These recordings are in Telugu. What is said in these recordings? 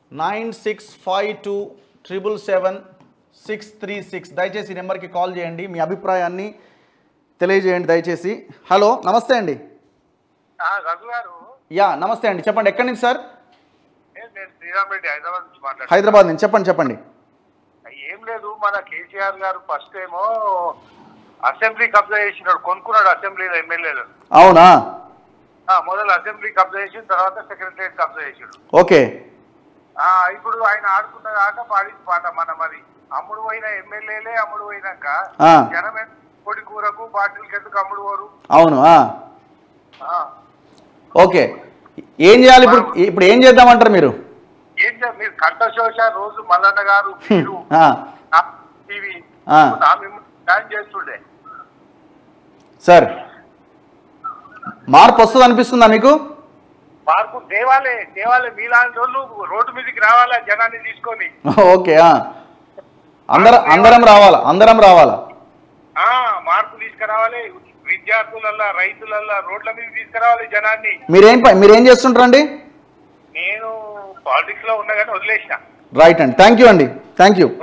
Nine six five two triple seven six three six దయచేసి ఈ నెంబర్కి కాల్ చేయండి మీ అభిప్రాయాన్ని తెలియజేయండి దయచేసి హలో నమస్తే అండి ఆ, రఘు గారు యా నమస్తే అండి చెప్పండి ఎక్కడి నుంచి సార్ ఏ- నేను శ్రీరామ్ రెడ్డి హైదరాబాద్ నుంచి మాట్లాడుతున్నా హైదరాబాద్ నుంచి చెప్పండి చెప్పండి ఏం లేదు మన కేసీఆర్ గారు ఫస్ట్ ఏమో అసెంబ్లీ కబ్జా చేసినాడు కొనుక్కున్నాడు అసెంబ్లీలో ఎమ్మెల్యేలు అవునా మొదలు అసెంబ్లీ కబ్జా చేసిన తర్వాత సెక్రటరియట్ కబ్జా చేసాడు ఓకే ఆ, ఇప్పుడు ఆయన ఆడుకున్న ఆట పాడింది పాట మన మరి అమ్ముడు పోయిన ఎమ్మెల్యేలే అమ్ముడు పోయినాక ఆ. జనమే పొడి కూరకు బాటిల్కి ఎందుకు అమ్ముడు పోరు అవును ఆ. ఆ. ఓకే ఏం చేయాలి ఇప్పుడు ఇప్పుడు ఏం చేద్దామంటారు మీరు ఏం చేయ మీరు కంఠశోష రోజు మల్లన్న గారు మీరు ఆ, టీవీ ఆ. నా మిమ్మల్ని జాయిన్ చేస్తుండే సార్ మార్పు వస్తుంది అనిపిస్తుందా మీకు మార్పు దేవాలే దేవాలే మీలాంటి వాళ్ళు రోడ్డు మీదకి రావాలా జనాన్ని తీసుకొని ఓకే ఆ. అందరం అందరం రావాలా అందరం రావాలా ఆ మార్పు తీసుకురావాలి విద్యార్థులల్లా రైతులల్లా రోడ్ల మీద తీసుకురావాలి జనాన్ని మీరేం ప- మీరేం చేస్తుంటారండి నేను పాలిటిక్స్ లో ఉన్నా కానీ వదిలేసిన రైట్ అండి థ్యాంక్ యూ అండి థ్యాంక్ యూ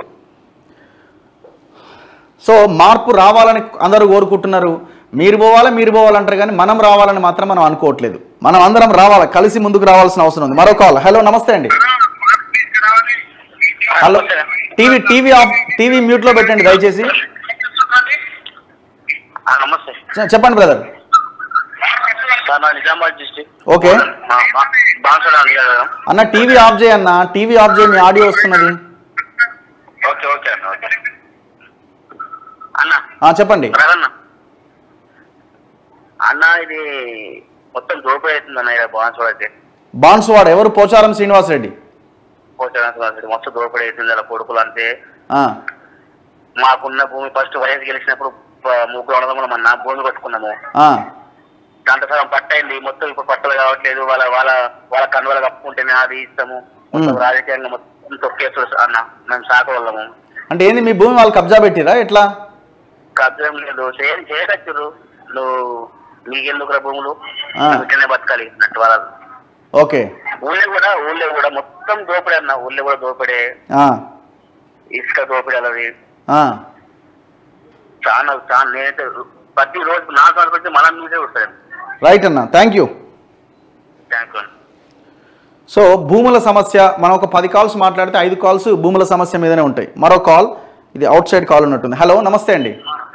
సో మార్పు రావాలని అందరూ కోరుకుంటున్నారు మీరు పోవాలా మీరు పోవాలంటారు కానీ మనం రావాలని మాత్రం మనం అనుకోవట్లేదు మనం అందరం రావాలి కలిసి ముందుకు రావాల్సిన అవసరం ఉంది మరో కాల్ హలో నమస్తే అండి మార్పు తీసుకురావాలి hello TV TV off TV మ్యూట్లో పెట్టండి దయచేసి ఆ, నమస్తే చె- చెప్పండి బ్రదర్ సార్ నా నిజామాబాద్ డిస్టిక్ ఓకే బాన్సోడా కదా అన్న టీవీ ఆఫ్ చేయి అన్న టీవీ ఆఫ్ చేయి మీ ఆడియో వస్తున్నది ఓకే ఓకే అన్న ఓకే అన్న ఆ, చెప్పండి అన్న అన్న ఇది మొత్తం దోపిడీ అవుతుంది అన్న ఇక్కడ బాన్సోడా అయితే బాన్సువాడ ఎవరు పోచారం శ్రీనివాసరెడ్డి పోతే మొత్తం దోపిడీ అవుతుంది అలా కొడుకులు అంతే ఆ, మాకున్న భూమి ఫస్ట్ వయసు గెలిచినప్పుడు ప- ముగ్గురు వందలు మన భూమి కట్టుకున్నాము ఆ, దాంట్లో సగం పట్టయింది మొత్తం ఇప్పుడు పట్టలు కావట్లేదు వాళ్ళ వాళ్ళ వాళ్ళ కన్నులు కప్పుకుంటేనే అది ఇస్తాము మొత్తం మ్. రాజకీయంగా మొత్తం తొక్కేస్తారు అన్న మేము సాకు వాళ్ళము అంటే ఏంది మీ భూమి వాళ్ళు కబ్జా పెట్టిరా ఎట్లా కబ్జం లేదు చేయ చేయకచ్చురు నువ్వు నీకెందుకురా భూములు ఆ. నువ్వు ఇట్లనే బతకాలి అన్నట్టు వాళ్ళ ఓకే ఊళ్ళో కూడా ఊళ్ళో కూడా మొత్తం దోపిడే అన్న ఊళ్ళో కూడా దోపిడే ఆ, ఇసుక దోపిడే అలాది ఆ, చాలా చాలా నేనైతే ప్రతి రోజు నాకు అనుకుంటే మనం మీదే వస్తాను రైట్ అన్న thank you thank you so భూముల సమస్య మనం ఒక పది కాల్స్ మాట్లాడితే ఐదు కాల్స్ భూముల సమస్య మీదనే ఉంటాయి మరో కాల్ ఇది అవుట్ సైడ్ కాల్ ఉన్నట్టుంది హలో నమస్తే అండి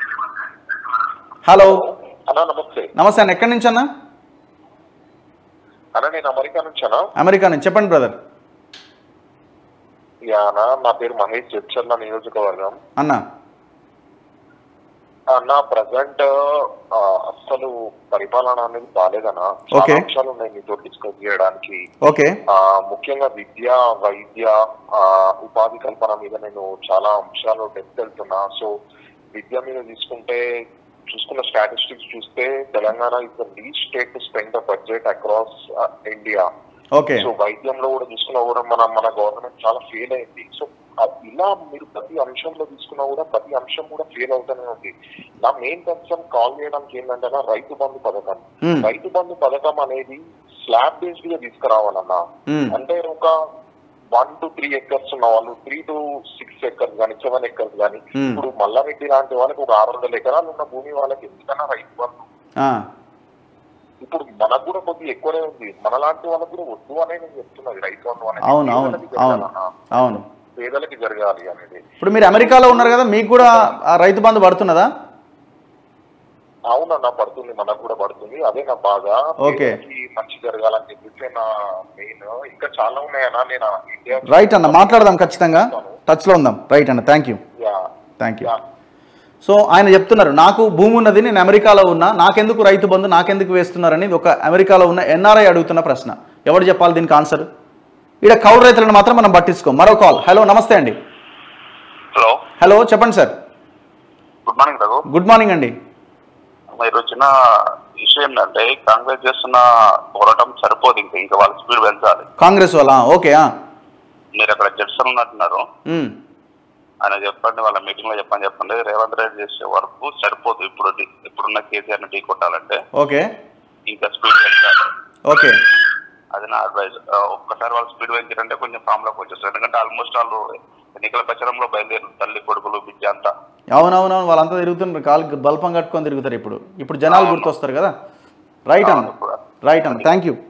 హలో అన్నా నమస్తే నమస్తే అన్న ఎక్కడి నుంచి అన్న అన్న నేను అమెరికా నుంచి అన్నా అమెరికా నుంచి చెప్పండి బ్రదర్ యా అన్న నా పేరు మహేష్ జడ్చర్ల నియోజకవర్గం అన్న అన్న ప్రజెంట్ అస్సలు పరిపాలన అనేది బాగాలేదన్న చాలా Okay. అంశాలు ఉన్నాయి మీతో డిస్కస్ చేయడానికి ఓకే ఆ, ముఖ్యంగా విద్య వైద్య ఆ, ఉపాధి కల్పన మీద నేను చాలా అంశాలు డెప్త్ వెళ్తున్నా సో విద్య మీద తీసుకుంటే చూసుకున్న స్టాటిస్టిక్స్ చూస్తే Telangana is the least state to spend the budget across India okay so వైద్యంలో కూడా చూసుకున్నా కూడా మన మన గవర్నమెంట్ చాలా ఫెయిల్ అయింది సో ఆ ఇలా మీరు ప్రతి అంశంలో తీసుకున్నా కూడా ప్రతి అంశం కూడా ఫెయిల్ అవుతూనే ఉంది నా మెయిన్ కన్సర్న్ కాల్ చేయడానికి ఏంటంటే నా రైతు బంధు పథకం Hmm. రైతు బంధు పథకం అనేది స్లాబ్ బేస్డ్ గా తీసుకురావాలన్నా Hmm. అంటే ఒక వన్ టు త్రీ ఎకర్స్ ఉన్న వాళ్ళు త్రీ టు సిక్స్ ఎకర్స్ కానీ సెవెన్ ఎకర్స్ కానీ Hmm. ఇప్పుడు మల్లారెడ్డి లాంటి వాళ్ళకి ఒక ఆరు వందల ఎకరాలు ఉన్న భూమి వాళ్ళకి ఎందుకన్నా రైతు బంధు ఆ, ఇప్పుడు మనకు కూడా కొద్దిగా ఎక్కువనే ఉంది మన లాంటి వాళ్ళకు కూడా వద్దు అనే నేను చెప్తున్నది రైతు బంధు అనేది అవును అవును పేదలకి అవును జరగాలన్నా. అవును పేదలకి జరగాలి అనేది ఇప్పుడు మీరు అమెరికాలో ఉన్నారు కదా మీకు కూడా ఆ రైతు బంధు పడుతున్నదా అవునన్నా పడుతుంది మనకు కూడా పడుతుంది అదే నా బాధ ఓకే. పేదలకి మంచి జరగాలని చెప్పేసి నా మెయిన్ ఇంకా చాలా ఉన్నాయన్నా నేను ఇండియా రైట్ అన్న మాట్లాడదాం ఖచ్చితంగా టచ్లో ఉందాం రైట్ అన్న thank you ya thank you ya so ఆయన చెప్తున్నారు నాకు భూమి ఉన్నది నేను అమెరికాలో ఉన్నా నాకెందుకు రైతు బంధు నాకెందుకు వేస్తున్నారని ఒక అమెరికాలో ఉన్న ఎన్ఆర్ఐ అడుగుతున్న ప్రశ్న ఎవరు చెప్పాలి దీనికి ఆన్సర్ ఇక్కడ కౌలు రైతులను మాత్రం మనం పట్టించుకోం మరో కాల్ హలో నమస్తే అండి హలో హలో చెప్పండి sir good morning Raghu good morning అండి మీరు వచ్చిన విషయం ఏంటంటే కాంగ్రెస్ చేస్తున్న పోరాటం సరిపోదు ఇంకా ఇంకా వాళ్ళ స్పీడ్ పెంచాలి కాంగ్రెస్ వాళ్ళ ఓకే ఆ. మీరు అక్కడ జడ్సన్ ఉన్నట్టున్నారు ఉమ్, ఆయన చెప్పండి వాళ్ళ మీటింగ్ లో చెప్పండి చెప్పండి రేవంత్ రెడ్డి చేసే వరకు సరిపోదు ఇప్పుడు ఇప్పుడున్న కేసీఆర్ ని ఢీ కొట్టాలంటే ఓకే ఇంకా స్పీడ్ పెంచాలి ఓకే అది నా అడ్వైజ్ ఒక్కసారి వాళ్ళు స్పీడ్ పెంచారంటే కొంచెం ఫామ్ లోకి వచ్చేస్తారు ఎందుకంటే ఆల్మోస్ట్ వాళ్ళు ఎన్నికల ప్రచారంలో బయలుదేరు తల్లి కొడుకులు బిడ్డ అంతా అవునవునవును వాళ్ళంతా తిరుగుతున్నారు కాలు బల్పం కట్టుకొని తిరుగుతారు ఇప్పుడు ఇప్పుడు జనాలు గుర్తొస్తారు కదా రైట్ అన్న రైట్ అన్న థ్యాంక్ యూ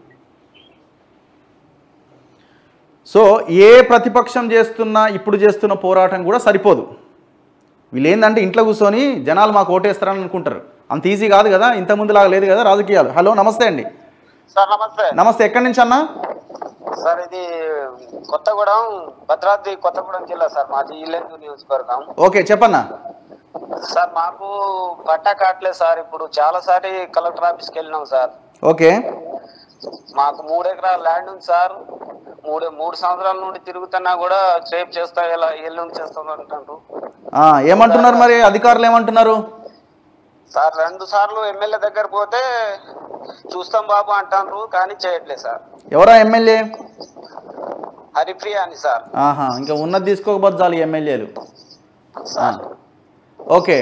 సో ఏ ప్రతిపక్షం చేస్తున్న ఇప్పుడు చేస్తున్న పోరాటం కూడా సరిపోదు వీళ్ళు ఏంటంటే ఇంట్లో కూర్చొని జనాలు మాకు ఓటేస్తారని అనుకుంటారు అంత ఈజీ కాదు కదా ఇంత ముందులాగా లేదు కదా రాజకీయాలు హలో నమస్తే అండి సార్ నమస్తే నమస్తే ఎక్కడి నుంచి అన్నా సార్ ఇది కొత్తగూడెం భద్రాద్రి కొత్తగూడెం జిల్లా సార్ మాది ఇల్లెందు నియోజకవర్గం ఓకే చెప్పన్నా సార్ మాకు పట్టా కావట్లేదు సార్ ఇప్పుడు చాలా సారి కలెక్టర్ ఆఫీస్కి వెళ్ళినాం సార్ ఓకే మాకు మూడు ఎకరాల ల్యాండ్ ఉంది సార్ మూడు మూడు సంవత్సరాల నుండి తిరుగుతున్నా కూడా రేపు చేస్తా ఇలా ఎల్లుండి చేస్తాం అంటారు ఆ, ఏమంటున్నారు మరి అధికారులు ఏమంటున్నారు సార్ రెండు సార్లు ఎమ్మెల్యే దగ్గర పోతే చూస్తాం బాబు అంటారు కానీ చేయట్లేదు సార్ ఎవరా ఎమ్మెల్యే హరిప్రియ అని సార్ ఆహా ఇంకా ఉన్నది తీసుకోకపోతే చాలు ఈ ఎమ్మెల్యేలు సార్ ఓకే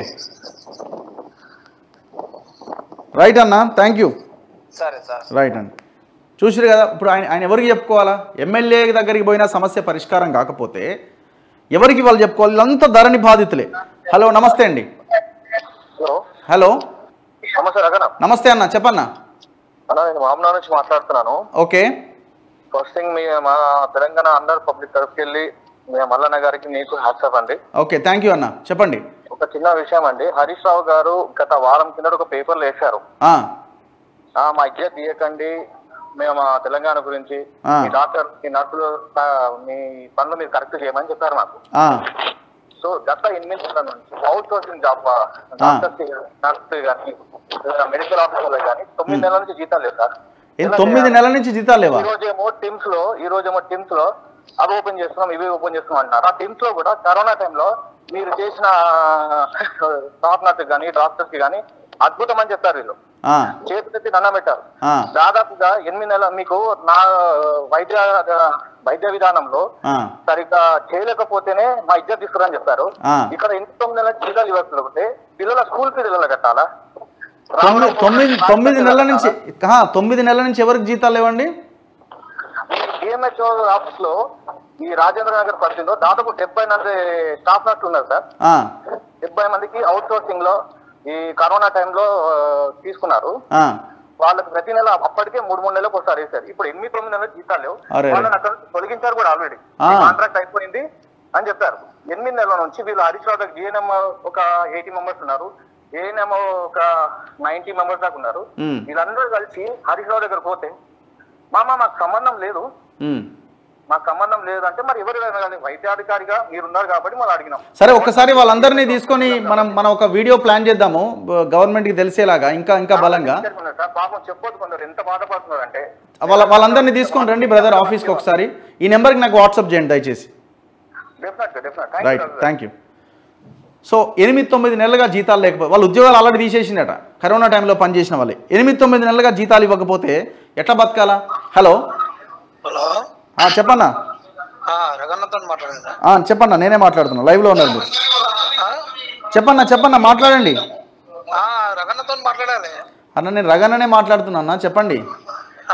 రైట్ అన్న థ్యాంక్ యూ సరే సార్ రైట్ అండి చూసిరు కదా ఇప్పుడు ఆయన ఆయన ఎవరికి చెప్పుకోవాలా ఎమ్మెల్యే దగ్గరికి పోయినా సమస్య పరిష్కారం కాకపోతే ఎవరికి వాళ్ళు చెప్పుకోవాలి వీళ్ళంతా ధరణి బాధితులే హలో నమస్తే అండి హలో హలో నమస్తే రగన నమస్తే అన్న చెప్పన్నా అన్న నేను మామూలు నుంచి మాట్లాడుతున్నాను ఓకే ఫస్ట్ థింగ్ మీ మా తెలంగాణ అందరు పబ్లిక్ తరఫుకి వెళ్ళి మీ మల్లన్న గారికి నీకు హ్యాట్సాప్ అండి ఓకే థ్యాంక్ యూ అన్న చెప్పండి ఒక చిన్న విషయం అండి హరీష్ రావు గారు గత వారం కింద ఒక పేపర్లు వేశారు ఆ, ఆ, మా ఇజ్జత్ తీయకండి మేము మా తెలంగాణ గురించి ఆ. మీ డాక్టర్ మీ నర్సులు ఆ, మీ పనులు మీరు కరెక్ట్ చేయమని చెప్పారు మాకు ఆ, సో గత ఎనిమిది నెలల నుంచి outsourcing job doctors nurse కానీ మెడికల్ ఆఫీసర్లు కానీ తొమ్మిది నెలల నుంచి జీతాలు లేదు సార్ ఏం తొమ్మిది నెలల నుంచి జీతాలు లేవా ఈ రోజేమో టీమ్స్ లో ఈ రోజేమో టీమ్స్ లో అవి ఓపెన్ చేస్తున్నాం ఇవి ఓపెన్ చేస్తున్నాం అంటున్నారు ఆ టీమ్స్ లో కూడా కరోనా టైంలో మీరు చేసిన స్టాఫ్ నర్స్ కానీ డాక్టర్స్ కి కానీ అద్భుతం అని చెప్పారు వీళ్ళు ఆ, చేతులెత్తి దండం పెట్టారు ఆ, దాదాపుగా ఎనిమిది నెలల మీకు నా వైద్య వైద్య విధానంలో ఆ, సరిగ్గా చేయలేకపోతేనే మా ఇజ్జత్ తీసుకురని చెప్పారు ఆ. ఇక్కడ ఇంత తొమ్మిది నెలల జీతాలు ఇవ్వకపోతే పిల్లల స్కూల్ ఫీజులలో కట్టాలా తొమ్మిది తొమ్మిది తొమ్మిది నెలల నుంచి ఆ, తొమ్మిది నెలల నుంచి ఎవరికి జీతాలు లేవండి డిఎంహెచ్ఓ ఆఫీస్ లో ఈ రాజేంద్ర నగర్ పరిధిలో దాదాపు డెబ్బై మంది స్టాఫ్ నర్స్ ఉన్నారు సార్ ఆ, డెబ్బై మందికి అవుట్ సోర్సింగ్ లో ఈ కరోనా టైంలో తీసుకున్నారు ఆ, వాళ్ళకి ప్రతి నెల అప్పటికే మూడు మూడు నెలలకు ఒకసారి వేశారు ఇప్పుడు ఎనిమిది తొమ్మిది నెలలు జీతాలు లేవు అరే. వాళ్ళని అక్కడ నుంచి తొలగించారు కూడా ఆల్రెడీ ఆ. కాంట్రాక్ట్ అయిపోయింది అని చెప్పారు ఎనిమిది నెలల నుంచి వీళ్ళు హరీష్ రావు దగ్గర జిఎన్ఎం ఒక ఎయిటీ మెంబర్స్ ఉన్నారు ఏఎన్ఎం ఒక నైన్టీ మెంబర్స్ దాకా ఉన్నారు ఉమ్, వీళ్ళందరూ కలిసి హరీష్ రావు దగ్గర పోతే మామ మాకు సంబంధం లేదు ఉమ్. మాకు సంబంధం లేదు అంటే మరి ఎవరు కానీ వైద్యాధికారిగా మీరున్నారు కాబట్టి మనం అడిగినాం సరే ఒక్కసారి వాళ్ళందరినీ తీసుకొని మనం మనం ఒక వీడియో ప్లాన్ చేద్దాము బ- గవర్నమెంట్కి తెలిసేలాగా ఇంకా ఇంకా బలంగా ఉన్నారు సార్ పాపం చెప్పొద్దు కొందరు ఎంత బాధపడుతున్నారు అంటే వాళ్ళ వాళ్ళందరినీ తీసుకొని రండి బ్రదర్ ఆఫీస్కి ఒకసారి ఈ నెంబర్కి నాకు వాట్సాప్ చేయండి దయచేసి definite definite right thank you so ఎనిమిది తొమ్మిది నెలలుగా జీతాలు లేకపోతే వాళ్ళ ఉద్యోగాలు ఆల్రెడీ తీసేసిండట కరోనా టైంలో పనిచేసిన వాళ్ళే ఎనిమిది తొమ్మిది నెలలుగా జీతాలు ఇవ్వకపోతే ఎట్లా బతకాలా హలో హలో ఆ, చెప్పన్నా రఘున్నతో మాట్లాడిందా ఆ, చెప్పన్నా నేనే మాట్లాడుతున్నా లైవ్లో ఉన్నారు మీరు చెప్పన్నా చెప్పన్నా మాట్లాడండి రఘున్నతో మాట్లాడాలి అన్న నేను రగన్ననే మాట్లాడుతున్నా అన్న చెప్పండి ఆ,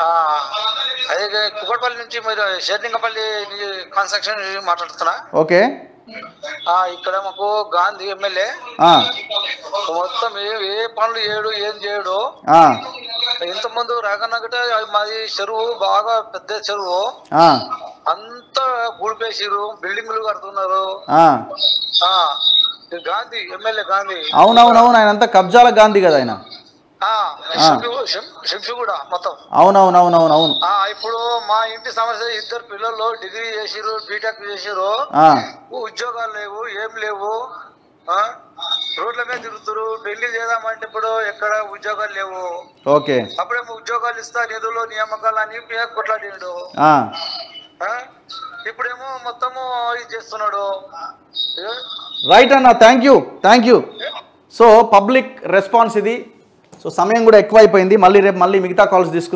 అదే కుకట్పల్లి నుంచి మీరు షేర్లింగపల్లి కన్స్ట్రక్షన్ నుంచి మాట్లాడుతున్నా ఓకే ఆ, ఇక్కడ మాకు గాంధీ ఎమ్మెల్యే ఆ, మొత్తం ఏ ఏ పనులు చేయడు ఏం చేయడు ఆ, ఇంతకుముందు రాగన్న గిట్ట మాది చెరువు బాగా పెద్ద చెరువు ఆ, అంతా గూడిపేసిరు బిల్డింగ్లు కడుతున్నారు ఆ. ఆ, ఈ గాంధీ ఎమ్మెల్యే గాంధీ అవునవునవును ఆయన అంతా కబ్జాల గాంధీ కదా ఆయన ఆ, శంషు- శం- శంషు కూడా మొత్తం అవునవునవునవును ఆ ఇప్పుడు మా ఇంటి సమస్య ఇద్దరు పిల్లలు డిగ్రీ చేసిరు బీటెక్ చేసిరు ఆ, ఉద్యోగాలు లేవు ఏం లేవు ఆ రోడ్ల మీద తిరుగుతురు పెళ్లి చేద్దామంటే ఇప్పుడు ఎక్కడ ఉద్యోగాలు లేవు ఓకే అప్పుడేమో ఉద్యోగాలు ఇస్తా నిధులు నియామకాలు అని కొట్లాడిండు ఆ, ఆ? ఇప్పుడేమో మొత్తము ఇది చేస్తున్నాడు ఏ? రైట్ అన్న thank you thank you so public response ఇది సో సమయం కూడా ఎక్కువైపోయింది మళ్ళీ రేపు మళ్ళీ మిగతా కాల్స్ తీసుకుందాం